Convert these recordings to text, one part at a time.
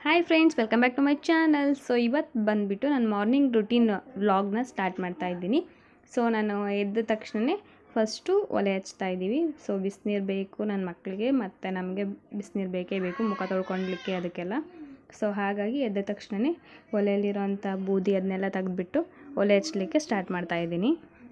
hi friends welcome back to my channel so ಇವತ್ತು ಬಂದುಬಿಟ್ಟು ನಾನು ಮಾರ್ನಿಂಗ್ ರುಟೀನ್ ವ್ಲಾಗ್ನ ಸ್ಟಾರ್ಟ್ ಮಾಡ್ತಾ ಇದ್ದೀನಿ ಸೊ ನಾನು ಎದ್ದ ತಕ್ಷಣವೇ ಫಸ್ಟು ಒಲೆ ಹಚ್ತಾ ಇದ್ದೀವಿ ಸೊ ಬಿಸಿನೀರು ಬೇಕು ನನ್ನ ಮಕ್ಕಳಿಗೆ ಮತ್ತು ನಮಗೆ ಬಿಸಿನೀರು ಬೇಕೇ ಬೇಕು ಮುಖ ತೊಳ್ಕೊಳ್ಲಿಕ್ಕೆ ಅದಕ್ಕೆಲ್ಲ ಸೊ ಹಾಗಾಗಿ ಎದ್ದ ತಕ್ಷಣವೇ ಒಲೆಯಲ್ಲಿರೋಂಥ ಬೂದಿ ಅದನ್ನೆಲ್ಲ ತೆಗೆದ್ಬಿಟ್ಟು ಒಲೆ ಹಚ್ಚಲಿಕ್ಕೆ ಸ್ಟಾರ್ಟ್ ಮಾಡ್ತಾ ಇದ್ದೀನಿ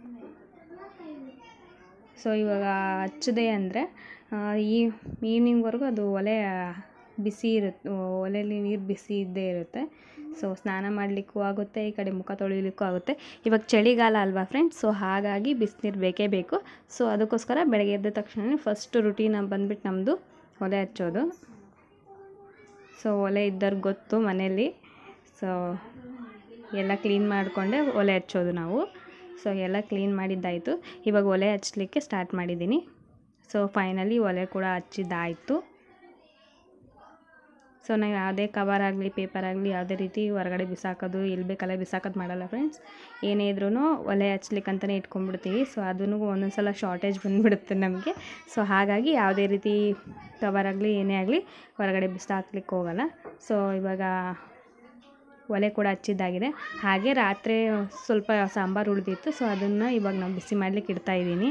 ಸೊ ಇವಾಗ ಹಚ್ಚದೆ ಅಂದರೆ ಈ ಈವ್ನಿಂಗ್ವರೆಗೂ ಅದು ಒಲೆ ಬಿಸಿ ಇರುತ್ತೆ ಒಲೆಯಲ್ಲಿ ನೀರು ಬಿಸಿ ಇದ್ದೇ ಇರುತ್ತೆ ಸೊ ಸ್ನಾನ ಮಾಡಲಿಕ್ಕೂ ಆಗುತ್ತೆ ಈ ಕಡೆ ಮುಖ ತೊಳಿಲಿಕ್ಕೂ ಆಗುತ್ತೆ ಇವಾಗ ಚಳಿಗಾಲ ಅಲ್ವಾ ಫ್ರೆಂಡ್ಸ್ ಸೊ ಹಾಗಾಗಿ ಬಿಸಿನೀರು ಬೇಕೇ ಬೇಕು ಸೊ ಅದಕ್ಕೋಸ್ಕರ ಬೆಳಗ್ಗೆ ಎದ್ದ ತಕ್ಷಣ ಫಸ್ಟ್ ರುಟೀನ್ ಬಂದ್ಬಿಟ್ಟು ನಮ್ಮದು ಒಲೆ ಹಚ್ಚೋದು ಸೊ ಒಲೆ ಇದ್ದವ್ರಿಗೆ ಗೊತ್ತು ಮನೇಲಿ ಸೊ ಎಲ್ಲ ಕ್ಲೀನ್ ಮಾಡಿಕೊಂಡೆ ಒಲೆ ಹಚ್ಚೋದು ನಾವು ಸೊ ಎಲ್ಲ ಕ್ಲೀನ್ ಮಾಡಿದ್ದಾಯಿತು ಇವಾಗ ಒಲೆ ಹಚ್ಚಲಿಕ್ಕೆ ಸ್ಟಾರ್ಟ್ ಮಾಡಿದ್ದೀನಿ ಸೊ ಫೈನಲಿ ಒಲೆ ಕೂಡ ಹಚ್ಚಿದ್ದಾಯಿತು ಸೊ ನಾವು ಯಾವುದೇ ಕವರ್ ಆಗಲಿ ಪೇಪರ್ ಆಗಲಿ ಯಾವುದೇ ರೀತಿ ಹೊರಗಡೆ ಬಿಸಾಕೋದು ಎಲ್ಲಿ ಬೇಕಲ್ಲ ಬಿಸಾಕೋದು ಮಾಡಲ್ಲ ಫ್ರೆಂಡ್ಸ್ ಏನೇ ಇದ್ರೂ ಒಲೆ ಹಚ್ಲಿಕ್ಕಂತಲೇ ಇಟ್ಕೊಂಡ್ಬಿಡ್ತೀವಿ ಸೊ ಅದನ್ನು ಒಂದೊಂದು ಸಲ ಶಾರ್ಟೇಜ್ ಬಂದುಬಿಡುತ್ತೆ ನಮಗೆ ಸೊ ಹಾಗಾಗಿ ಯಾವುದೇ ರೀತಿ ಕವರ್ ಆಗಲಿ ಏನೇ ಆಗಲಿ ಹೊರಗಡೆ ಬಿಸಾಕ್ಲಿಕ್ಕೆ ಹೋಗಲ್ಲ ಸೊ ಇವಾಗ ಒಲೆ ಕೂಡ ಹಚ್ಚಿದ್ದಾಗಿದೆ ಹಾಗೆ ರಾತ್ರಿ ಸ್ವಲ್ಪ ಸಾಂಬಾರು ಉಳಿದಿತ್ತು ಸೊ ಅದನ್ನು ಇವಾಗ ನಾವು ಬಿಸಿ ಮಾಡಲಿಕ್ಕೆ ಇಡ್ತಾಯಿದ್ದೀನಿ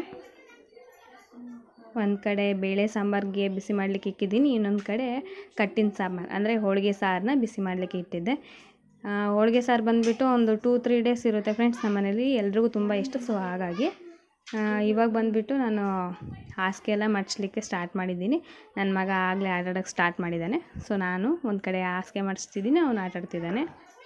ಒಂದು ಕಡೆ ಬೇಳೆ ಸಾಂಬಾರಿಗೆ ಬಿಸಿ ಮಾಡಲಿಕ್ಕೆ ಇಕ್ಕಿದ್ದೀನಿ ಇನ್ನೊಂದು ಕಡೆ ಕಟ್ಟಿನ ಸಾಂಬಾರು ಅಂದರೆ ಹೋಳಿಗೆ ಸಾರನ್ನ ಬಿಸಿ ಮಾಡಲಿಕ್ಕೆ ಇಟ್ಟಿದ್ದೆ ಹೋಳಿಗೆ ಸಾರು ಬಂದುಬಿಟ್ಟು ಒಂದು ಟೂ ತ್ರೀ ಡೇಸ್ ಇರುತ್ತೆ ಫ್ರೆಂಡ್ಸ್ ನಮ್ಮ ಮನೇಲಿ ಎಲ್ರಿಗೂ ತುಂಬ ಇಷ್ಟ ಸೊ ಹಾಗಾಗಿ ಇವಾಗ ಬಂದುಬಿಟ್ಟು ನಾನು ಹಾಸಿಗೆ ಎಲ್ಲ ಮಡ್ಚಲಿಕ್ಕೆ ಸ್ಟಾರ್ಟ್ ಮಾಡಿದ್ದೀನಿ ನನ್ನ ಮಗ ಆಗಲೇ ಆಟಾಡೋಕ್ಕೆ ಸ್ಟಾರ್ಟ್ ಮಾಡಿದ್ದಾನೆ ಸೊ ನಾನು ಒಂದು ಕಡೆ ಹಾಸಿಗೆ ಮಡಿಸ್ತಿದ್ದೀನಿ ಅವನು ಆಟಾಡ್ತಿದ್ದಾನೆ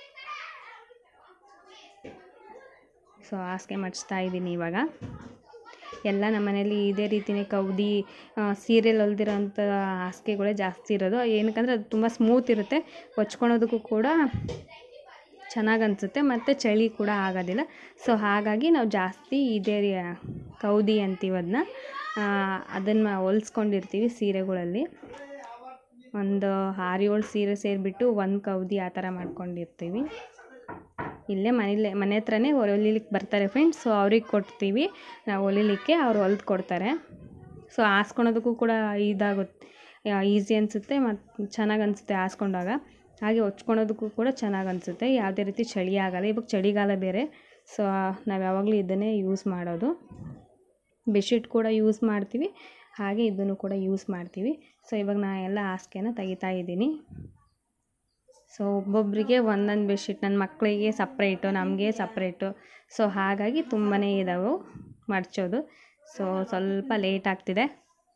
ಸೊ ಹಾಸಿಗೆ ಮಡಿಸ್ತಾ ಇದ್ದೀನಿ ಇವಾಗ ಎಲ್ಲ ನಮ್ಮ ಮನೇಲಿ ಇದೇ ರೀತಿಯೇ ಕೌದಿ ಸೀರಿಯಲ್ ಹೊಲ್ದಿರೋಂಥ ಹಾಸಿಗೆಗಳೇ ಜಾಸ್ತಿ ಇರೋದು ಏನಕ್ಕಂದರೆ ಅದು ತುಂಬ ಸ್ಮೂತ್ ಇರುತ್ತೆ ಹೊಚ್ಕೊಳೋದಕ್ಕೂ ಕೂಡ ಚೆನ್ನಾಗಿ ಅನಿಸುತ್ತೆ ಮತ್ತು ಚಳಿ ಕೂಡ ಆಗೋದಿಲ್ಲ ಸೊ ಹಾಗಾಗಿ ನಾವು ಜಾಸ್ತಿ ಇದೇ ಕೌದಿ ಅಂತೀವಿ ಅದನ್ನ ಅದನ್ನು ಹೊಲ್ಸ್ಕೊಂಡಿರ್ತೀವಿ ಸೀರೆಗಳಲ್ಲಿ ಒಂದು ಆರು ಏಳು ಸೀರೆ ಸೇರಿಬಿಟ್ಟು ಒಂದು ಕೌದಿ ಆ ಥರ ಮಾಡ್ಕೊಂಡಿರ್ತೀವಿ ಇಲ್ಲೇ ಮನೇಲಿ ಮನೆ ಹತ್ರನೇ ಹೊಲಿಲಿಕ್ಕೆ ಬರ್ತಾರೆ ಫ್ರೆಂಡ್ಸ್ ಸೊ ಅವ್ರಿಗೆ ಕೊಡ್ತೀವಿ ನಾವು ಹೊಲಿಲಿಕ್ಕೆ ಅವ್ರು ಹೊಲ್ದು ಕೊಡ್ತಾರೆ ಸೊ ಹಾಸ್ಕೊಳೋದಕ್ಕೂ ಕೂಡ ಇದಾಗುತ್ತೆ ಈಸಿ ಅನಿಸುತ್ತೆ ಮತ್ತು ಚೆನ್ನಾಗಿ ಅನಿಸುತ್ತೆ ಹಾಸ್ಕೊಂಡಾಗ ಹಾಗೆ ಹೊಚ್ಕೊಳೋದಕ್ಕೂ ಕೂಡ ಚೆನ್ನಾಗಿ ಅನಿಸುತ್ತೆ ಯಾವುದೇ ರೀತಿ ಚಳಿ ಆಗೋಲ್ಲ ಇವಾಗ ಚಳಿಗಾಲ ಬೇರೆ ಸೊ ನಾವು ಯಾವಾಗಲೂ ಇದನ್ನೇ ಯೂಸ್ ಮಾಡೋದು ಬೆಡ್ಶೀಟ್ ಕೂಡ ಯೂಸ್ ಮಾಡ್ತೀವಿ ಹಾಗೆ ಇದನ್ನು ಕೂಡ ಯೂಸ್ ಮಾಡ್ತೀವಿ ಸೊ ಇವಾಗ ನಾನು ಎಲ್ಲ ಹಾಸಿಗೆನ ತೆಗಿತಾ ಇದ್ದೀನಿ ಸೊ ಒಬ್ಬೊಬ್ಬರಿಗೆ ಒಂದೊಂದು ಬೆಡ್ಶೀಟ್ ನನ್ನ ಮಕ್ಕಳಿಗೆ ಸಪ್ರೇಟು ನಮಗೆ ಸಪ್ರೇಟು ಸೊ ಹಾಗಾಗಿ ತುಂಬಾ ಇದಾವೆ ಮಡ್ಚೋದು ಸೊ ಸ್ವಲ್ಪ ಲೇಟ್ ಆಗ್ತಿದೆ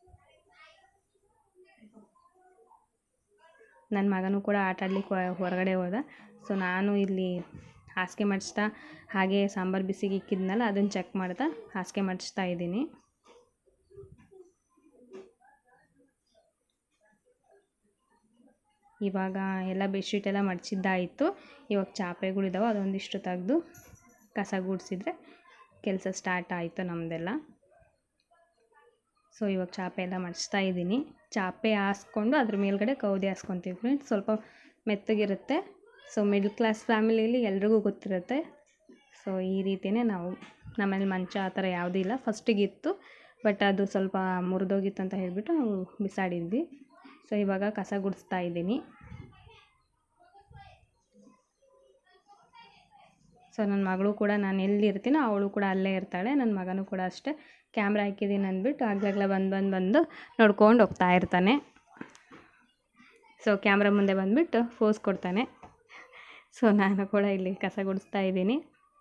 ನನ್ನ ಮಗನೂ ಕೂಡ ಆಟ ಆಡ್ಲಿಕ್ಕೆ ಹೊರಗಡೆ ಹೋದ ಸೊ ನಾನು ಇಲ್ಲಿ ಹಾಸಿಗೆ ಮಡಿಸ್ತಾ ಹಾಗೆ ಸಾಂಬಾರು ಬಿಸಿಗೆ ಇಕ್ಕಿದ್ನಲ್ಲ ಅದನ್ನು ಚೆಕ್ ಮಾಡ್ತಾ ಹಾಸಿಗೆ ಮಡಿಸ್ತಾ ಇದ್ದೀನಿ ಇವಾಗ ಎಲ್ಲ ಬೆಡ್ಶೀಟ್ ಎಲ್ಲ ಮಡಚಿದ್ದಾಯಿತು ಇವಾಗ ಚಾಪೆಗಳಿದ್ದಾವೆ ಅದೊಂದಿಷ್ಟು ತೆಗೆದು ಕಸ ಗುಡಿಸಿದ್ರೆ ಕೆಲಸ ಸ್ಟಾರ್ಟ್ ಆಯಿತು ನಮ್ಮದೆಲ್ಲ ಸೊ ಇವಾಗ ಚಾಪೆ ಎಲ್ಲ ಮಡಿಸ್ತಾ ಇದ್ದೀನಿ ಚಾಪೆ ಹಾಸ್ಕೊಂಡು ಅದ್ರ ಮೇಲ್ಗಡೆ ಕೌದಿ ಹಾಸ್ಕೊತೀವಿ ಫ್ರೆಂಡ್ಸ್ ಸ್ವಲ್ಪ ಮೆತ್ತಗಿರುತ್ತೆ ಸೊ ಮಿಡ್ಲ್ ಕ್ಲಾಸ್ ಫ್ಯಾಮಿಲಿಯಲ್ಲಿ ಎಲ್ರಿಗೂ ಗೊತ್ತಿರುತ್ತೆ ಸೊ ಈ ರೀತಿಯೇ ನಾವು ನಮ್ಮಲ್ಲಿ ಮಂಚ ಆ ಥರ ಯಾವುದೂ ಇಲ್ಲ ಫಸ್ಟಿಗಿತ್ತು ಬಟ್ ಅದು ಸ್ವಲ್ಪ ಮುರಿದೋಗಿತ್ತು ಅಂತ ಹೇಳಿಬಿಟ್ಟು ನಾವು ಬಿಸಾಡಿದ್ವಿ ಸೊ ಇವಾಗ ಕಸ ಗುಡಿಸ್ತಾ ಇದ್ದೀನಿ ಸೊ ನನ್ನ ಮಗಳು ಕೂಡ ನಾನು ಎಲ್ಲಿರ್ತೀನೋ ಅವಳು ಕೂಡ ಅಲ್ಲೇ ಇರ್ತಾಳೆ ನನ್ನ ಮಗನೂ ಕೂಡ ಅಷ್ಟೇ ಕ್ಯಾಮ್ರಾ ಹಾಕಿದ್ದೀನಿ ಅಂದ್ಬಿಟ್ಟು ಆಗ್ಲಾಗ್ಲ ಬಂದು ಬಂದು ಬಂದು ನೋಡ್ಕೊಂಡು ಹೋಗ್ತಾ ಇರ್ತಾನೆ ಸೊ ಕ್ಯಾಮ್ರಾ ಮುಂದೆ ಬಂದುಬಿಟ್ಟು ಫೋಸ್ ಕೊಡ್ತಾನೆ ಸೊ ನಾನು ಕೂಡ ಇಲ್ಲಿ ಕಸ ಗುಡಿಸ್ತಾ ಇದ್ದೀನಿ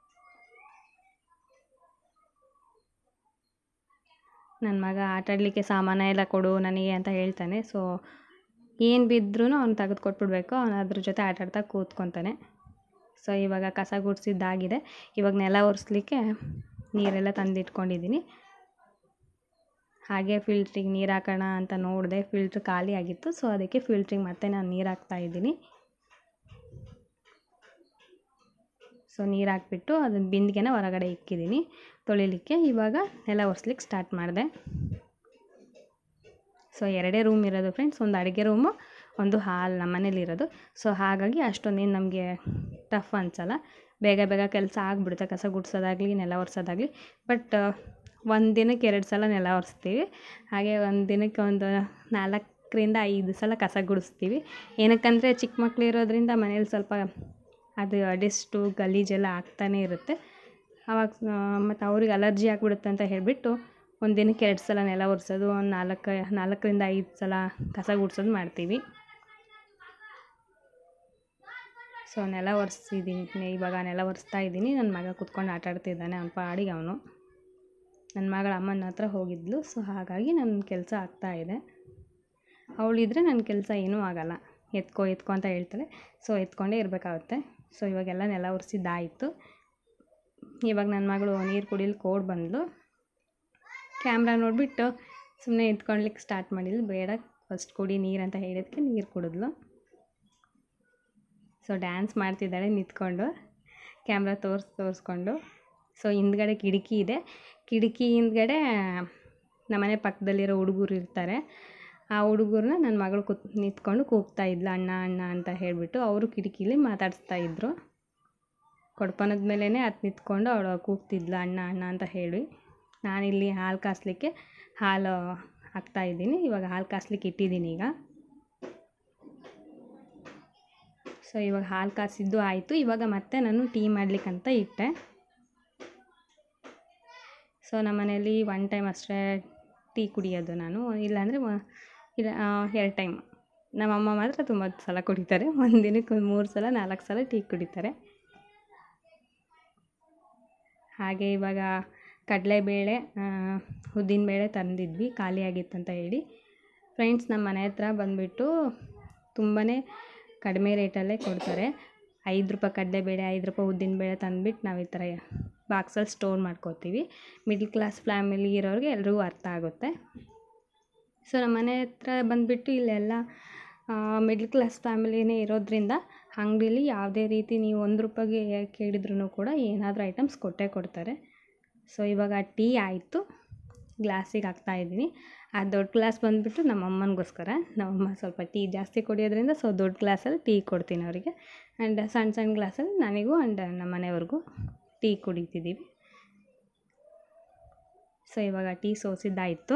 ನನ್ನ ಮಗ ಆಟಾಡಲಿಕ್ಕೆ ಸಾಮಾನು ಎಲ್ಲ ಕೊಡು ನನಗೆ ಅಂತ ಹೇಳ್ತಾನೆ ಸೊ ಏನು ಬಿದ್ದರೂ ಅವ್ನು ತೆಗೆದು ಕೊಟ್ಬಿಡ್ಬೇಕು ಅವನು ಅದ್ರ ಜೊತೆ ಆಟಾಡ್ತಾ ಕೂತ್ಕೊತಾನೆ ಸೊ ಇವಾಗ ಕಸ ಗುಡಿಸಿದ್ದಾಗಿದೆ ಇವಾಗ ನೆಲ ಒರೆಸ್ಲಿಕ್ಕೆ ನೀರೆಲ್ಲ ತಂದಿಟ್ಕೊಂಡಿದ್ದೀನಿ ಹಾಗೆ ಫಿಲ್ಟ್ರಿಗೆ ನೀರು ಹಾಕೋಣ ಅಂತ ನೋಡಿದೆ ಫಿಲ್ಟ್ರ್ ಖಾಲಿ ಆಗಿತ್ತು ಸೊ ಅದಕ್ಕೆ ಫಿಲ್ಟ್ರಿಗೆ ಮತ್ತೆ ನಾನು ನೀರು ಹಾಕ್ತಾಯಿದ್ದೀನಿ ಸೊ ನೀರು ಹಾಕ್ಬಿಟ್ಟು ಅದನ್ನ ಬಿಂದಿಗೆನ ಹೊರಗಡೆ ಇಕ್ಕಿದ್ದೀನಿ ತೊಳಿಲಿಕ್ಕೆ ಇವಾಗ ನೆಲ ಒರೆಸ್ಲಿಕ್ಕೆ ಸ್ಟಾರ್ಟ್ ಮಾಡಿದೆ ಸೊ ಎರಡೇ ರೂಮ್ ಇರೋದು ಫ್ರೆಂಡ್ಸ್ ಒಂದು ಅಡುಗೆ ರೂಮು ಒಂದು ಹಾಲ್ ನಮ್ಮ ಮನೇಲಿರೋದು ಸೊ ಹಾಗಾಗಿ ಅಷ್ಟೊಂದೇನು ನಮಗೆ ಟಫ್ ಅನಿಸಲ್ಲ ಬೇಗ ಬೇಗ ಕೆಲಸ ಆಗಿಬಿಡುತ್ತೆ ಕಸ ಗುಡಿಸೋದಾಗಲಿ ನೆಲ ಒರೆಸೋದಾಗಲಿ ಬಟ್ ಒಂದು ದಿನಕ್ಕೆ ಎರಡು ಸಲ ನೆಲ ಒರೆಸ್ತೀವಿ ಹಾಗೆ ಒಂದು ದಿನಕ್ಕೆ ಒಂದು ನಾಲ್ಕು ನಾಲ್ಕರಿಂದ ಐದು ಸಲ ಕಸ ಗುಡಿಸ್ತೀವಿ ಏನಕ್ಕಂದರೆ ಚಿಕ್ಕ ಮಕ್ಳು ಇರೋದ್ರಿಂದ ಮನೇಲಿ ಸ್ವಲ್ಪ ಅದು ಡಸ್ಟು ಗಲೀಜೆಲ್ಲ ಆಗ್ತಾನೇ ಇರುತ್ತೆ ಅವಾಗ ಮತ್ತು ಅವ್ರಿಗೆ ಅಲರ್ಜಿ ಆಗಿಬಿಡುತ್ತೆ ಅಂತ ಹೇಳಿಬಿಟ್ಟು ಒಂದು ದಿನಕ್ಕೆ ಎರಡು ಸಲ ನೆಲ ಒರೆಸೋದು ಒಂದು ನಾಲ್ಕು ನಾಲ್ಕರಿಂದ ಐದು ಸಲ ಕಸ ಗುಡಿಸೋದು ಮಾಡ್ತೀವಿ ಸೊ ನೆಲ ಒರೆಸಿದ್ದೀನಿ ಇವಾಗ ನೆಲ ಒರೆಸ್ತಾ ಇದ್ದೀನಿ ನನ್ನ ಮಗ ಕೂತ್ಕೊಂಡು ಆಟ ಆಡ್ತಿದ್ದಾನೆ ಅವ್ನ ಪಾಡಿಗೆ ಅವನು ನನ್ನ ಮಗಳ ಅಮ್ಮನ ಹತ್ರ ಹೋಗಿದ್ಲು ಸೊ ಹಾಗಾಗಿ ನನ್ನ ಕೆಲಸ ಆಗ್ತಾಯಿದೆ ಅವಳಿದ್ರೆ ನನ್ನ ಕೆಲಸ ಏನೂ ಆಗಲ್ಲ ಎತ್ಕೊ ಎತ್ಕೊ ಅಂತ ಹೇಳ್ತಾಳೆ ಸೊ ಎತ್ಕೊಂಡೇ ಇರಬೇಕಾಗುತ್ತೆ ಸೊ ಇವಾಗೆಲ್ಲ ನೆಲ ಒರೆಸಿದ್ದಾಯಿತು ಇವಾಗ ನನ್ನ ಮಗಳು ನೀರು ಕುಡಿಲಿಕ್ಕೆ ಓಡಿ ಬಂದಳು ಕ್ಯಾಮ್ರಾ ನೋಡಿಬಿಟ್ಟು ಸುಮ್ಮನೆ ಎತ್ಕೊಳ್ಲಿಕ್ಕೆ ಸ್ಟಾರ್ಟ್ ಮಾಡಿದ್ಲು ಬೇಡ ಫಸ್ಟ್ ಕುಡಿ ನೀರು ಅಂತ ಹೇಳಿದ್ದಕ್ಕೆ ನೀರು ಕುಡಿದ್ಲು ಸೊ ಡ್ಯಾನ್ಸ್ ಮಾಡ್ತಿದ್ದಾಳೆ ನಿಂತ್ಕೊಂಡು ಕ್ಯಾಮ್ರಾ ತೋರಿಸಿ ತೋರಿಸ್ಕೊಂಡು ಸೊ ಹಿಂದ್ಗಡೆ ಕಿಟಕಿ ಇದೆ ಕಿಟಕಿ ಹಿಂದ್ಗಡೆ ನಮ್ಮನೆ ಪಕ್ಕದಲ್ಲಿರೋ ಹುಡುಗರು ಇರ್ತಾರೆ ಆ ಹುಡುಗರನ್ನ ನನ್ನ ಮಗಳು ಕೂತ್ ನಿಂತ್ಕೊಂಡು ಕೂಗ್ತಾ ಇದ್ಲು ಅಣ್ಣ ಅಣ್ಣ ಅಂತ ಹೇಳಿಬಿಟ್ಟು ಅವರು ಕಿಟಕಿಲಿ ಮಾತಾಡಿಸ್ತಾ ಇದ್ದರು ಕೊಡ್ಪನದ ಮೇಲೇ ಹತ್ತು ನಿಂತ್ಕೊಂಡು ಅವಳು ಕೂಗ್ತಿದ್ಲು ಅಣ್ಣ ಅಣ್ಣ ಅಂತ ಹೇಳಿ ನಾನಿಲ್ಲಿ ಹಾಲು ಕಾಸಲಿಕ್ಕೆ ಹಾಲು ಹಾಕ್ತಾಯಿದ್ದೀನಿ ಇವಾಗ ಹಾಲು ಕಾಸ್ಲಿಕ್ಕೆ ಇಟ್ಟಿದ್ದೀನಿ ಈಗ ಸೊ ಇವಾಗ ಹಾಲು ಕಾಸಿದ್ದು ಆಯಿತು ಇವಾಗ ಮತ್ತೆ ನಾನು ಟೀ ಮಾಡ್ಲಿಕ್ಕಂತ ಇಟ್ಟೆ ಸೊ ನಮ್ಮ ಮನೇಲಿ ಒನ್ ಟೈಮ್ ಅಷ್ಟೇ ಟೀ ಕುಡಿಯೋದು ನಾನು ಇಲ್ಲಾಂದರೆ ಇಲ್ಲ ಎರಡು ಟೈಮ್ ನಮ್ಮಮ್ಮ ಮಾತ್ರ ತುಂಬ ಸಲ ಕುಡಿತಾರೆ ಒಂದು ದಿನಕ್ಕೆ ಒಂದು ಮೂರು ಸಲ ನಾಲ್ಕು ಸಲ ಟೀ ಕುಡಿತಾರೆ ಹಾಗೆ ಇವಾಗ ಕಡಲೆಬೇಳೆ ಉದ್ದಿನಬೇಳೆ ತಂದಿದ್ವಿ ಖಾಲಿ ಆಗಿತ್ತಂತ ಹೇಳಿ ಫ್ರೆಂಡ್ಸ್ ನಮ್ಮ ಮನೆ ಹತ್ರ ಬಂದುಬಿಟ್ಟು ತುಂಬಾ ಕಡಿಮೆ ರೇಟಲ್ಲೇ ಕೊಡ್ತಾರೆ ಐದು ರೂಪಾಯಿ ಕಡಲೆಬೇಳೆ ಐದು ರೂಪಾಯಿ ಉದ್ದಿನಬೇಳೆ ತಂದುಬಿಟ್ಟು ನಾವು ಈ ಥರ ಬಾಕ್ಸಲ್ಲಿ ಸ್ಟೋರ್ ಮಾಡ್ಕೋತೀವಿ ಮಿಡ್ಲ್ ಕ್ಲಾಸ್ ಫ್ಯಾಮಿಲಿ ಇರೋರಿಗೆ ಎಲ್ರಿಗೂ ಅರ್ಥ ಆಗುತ್ತೆ ಸೊ ನಮ್ಮ ಮನೆ ಹತ್ರ ಬಂದುಬಿಟ್ಟು ಇಲ್ಲೆಲ್ಲ ಮಿಡ್ಲ್ ಕ್ಲಾಸ್ ಫ್ಯಾಮಿಲಿನೇ ಇರೋದ್ರಿಂದ ಅಂಗಡೀಲಿ ಯಾವುದೇ ರೀತಿ ನೀವು ಒಂದು ರೂಪಾಯಿಗೆ ಕೇಳಿದ್ರೂ ಕೂಡ ಏನಾದರೂ ಐಟಮ್ಸ್ ಕೊಟ್ಟೇ ಕೊಡ್ತಾರೆ ಸೊ ಇವಾಗ ಟೀ ಆಯಿತು ಗ್ಲಾಸಿಗೆ ಹಾಕ್ತಾಯಿದ್ದೀನಿ ಆ ದೊಡ್ಡ ಗ್ಲಾಸ್ ಬಂದುಬಿಟ್ಟು ನಮ್ಮ ಅಮ್ಮನಿಗೋಸ್ಕರ ನಮ್ಮಮ್ಮ ಸ್ವಲ್ಪ ಟೀ ಜಾಸ್ತಿ ಕುಡಿಯೋದ್ರಿಂದ ಸೊ ದೊಡ್ಡ ಗ್ಲಾಸಲ್ಲಿ ಟೀ ಕೊಡ್ತೀನಿ ಅವರಿಗೆ ಆ್ಯಂಡ್ ಸಣ್ಣ ಸಣ್ಣ ಗ್ಲಾಸಲ್ಲಿ ನನಗೂ ಆ್ಯಂಡ್ ನಮ್ಮ ಮನೆಯವ್ರಿಗೂ ಟೀ ಕುಡಿತಿದ್ದೀವಿ ಸೊ ಇವಾಗ ಟೀ ಸೋಸಿದ್ದಾಯಿತು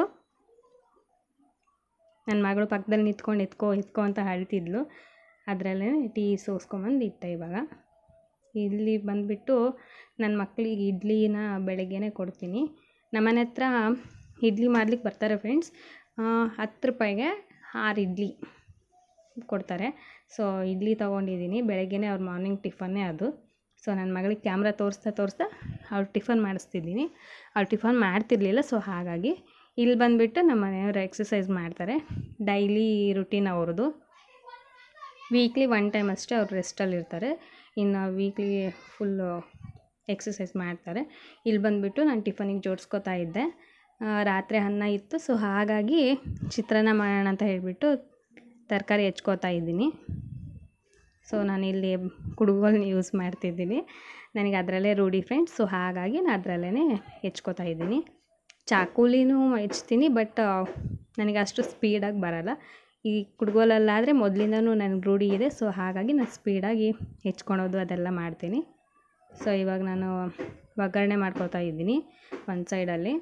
ನನ್ನ ಮಗಳು ಪಕ್ಕದಲ್ಲಿ ನಿಂತ್ಕೊಂಡು ಎತ್ಕೋ ಎತ್ಕೋ ಅಂತ ಅಳ್ತಿದ್ಲು ಅದರಲ್ಲೇ ಟೀ ಸೋಸ್ಕೊಂಬಂದು ಇಟ್ಟೆ ಇವಾಗ ಇಲ್ಲಿ ಬಂದುಬಿಟ್ಟು ನನ್ನ ಮಕ್ಕಳಿಗೆ ಇಡ್ಲಿನ ಬೆಳಗ್ಗೆನೇ ಕೊಡ್ತೀನಿ ನಮ್ಮನೆ ಹತ್ರ ಇಡ್ಲಿ ಮಾಡ್ಲಿಕ್ಕೆ ಬರ್ತಾರೆ ಫ್ರೆಂಡ್ಸ್ ಹತ್ತು ರೂಪಾಯಿಗೆ ಆರು ಇಡ್ಲಿ ಕೊಡ್ತಾರೆ ಸೊ ಇಡ್ಲಿ ತೊಗೊಂಡಿದ್ದೀನಿ ಬೆಳಗ್ಗೆನೇ ಅವ್ರ ಮಾರ್ನಿಂಗ್ ಟಿಫನ್ನೇ ಅದು ಸೊ ನನ್ನ ಮಗಳಿಗೆ ಕ್ಯಾಮ್ರಾ ತೋರಿಸ್ತಾ ತೋರಿಸ್ತಾ ಅವ್ಳು ಟಿಫನ್ ಮಾಡಿಸ್ತಿದ್ದೀನಿ ಅವ್ಳು ಟಿಫನ್ ಮಾಡ್ತಿರ್ಲಿಲ್ಲ ಸೊ ಹಾಗಾಗಿ ಇಲ್ಲಿ ಬಂದುಬಿಟ್ಟು ನಮ್ಮ ಮನೆಯವರು ಎಕ್ಸಸೈಸ್ ಮಾಡ್ತಾರೆ ಡೈಲಿ ರುಟೀನ್ ಅವ್ರದ್ದು ವೀಕ್ಲಿ ಒನ್ ಟೈಮ್ ಅಷ್ಟೇ ಅವ್ರು ರೆಸ್ಟಲ್ಲಿ ಇರ್ತಾರೆ ಇನ್ನು ವೀಕ್ಲಿ ಫುಲ್ಲು ಎಕ್ಸಸೈಸ್ ಮಾಡ್ತಾರೆ ಇಲ್ಲಿ ಬಂದುಬಿಟ್ಟು ನಾನು ಟಿಫನಿಗೆ ಜೋಡಿಸ್ಕೊತಾ ಇದ್ದೆ ರಾತ್ರಿ ಅನ್ನ ಇತ್ತು ಸೊ ಹಾಗಾಗಿ ಚಿತ್ರಾನ್ನ ಮಾಡೋಣ ಅಂತ ಹೇಳಿಬಿಟ್ಟು ತರಕಾರಿ ಹೆಚ್ಕೋತಾ ಇದ್ದೀನಿ ಸೊ ನಾನಿಲ್ಲಿ ಕುಡುಗೋಲನ್ನ ಯೂಸ್ ಮಾಡ್ತಿದ್ದೀನಿ ನನಗೆ ಅದರಲ್ಲೇ ರೂಢಿ ಫ್ರೆಂಡ್ಸ್ ಸೊ ಹಾಗಾಗಿ ನಾನು ಅದರಲ್ಲೇ ಹೆಚ್ಕೋತಾ ಇದ್ದೀನಿ ಚಾಕುಲಿನೂ ಹೆಚ್ತೀನಿ ಬಟ್ ನನಗೆ ಅಷ್ಟು ಸ್ಪೀಡಾಗಿ ಬರೋಲ್ಲ ಈ ಕುಡುಗೋಲಲ್ಲಾದರೆ ಮೊದಲಿಂದನೂ ನನಗೆ ರೂಢಿ ಇದೆ ಸೊ ಹಾಗಾಗಿ ನಾನು ಸ್ಪೀಡಾಗಿ ಹೆಚ್ಕೊಳೋದು ಅದೆಲ್ಲ ಮಾಡ್ತೀನಿ ಸೊ ಇವಾಗ ನಾನು ಒಗ್ಗರಣೆ ಮಾಡ್ಕೊತಾ ಇದ್ದೀನಿ ಒಂದು ಸೈಡಲ್ಲಿ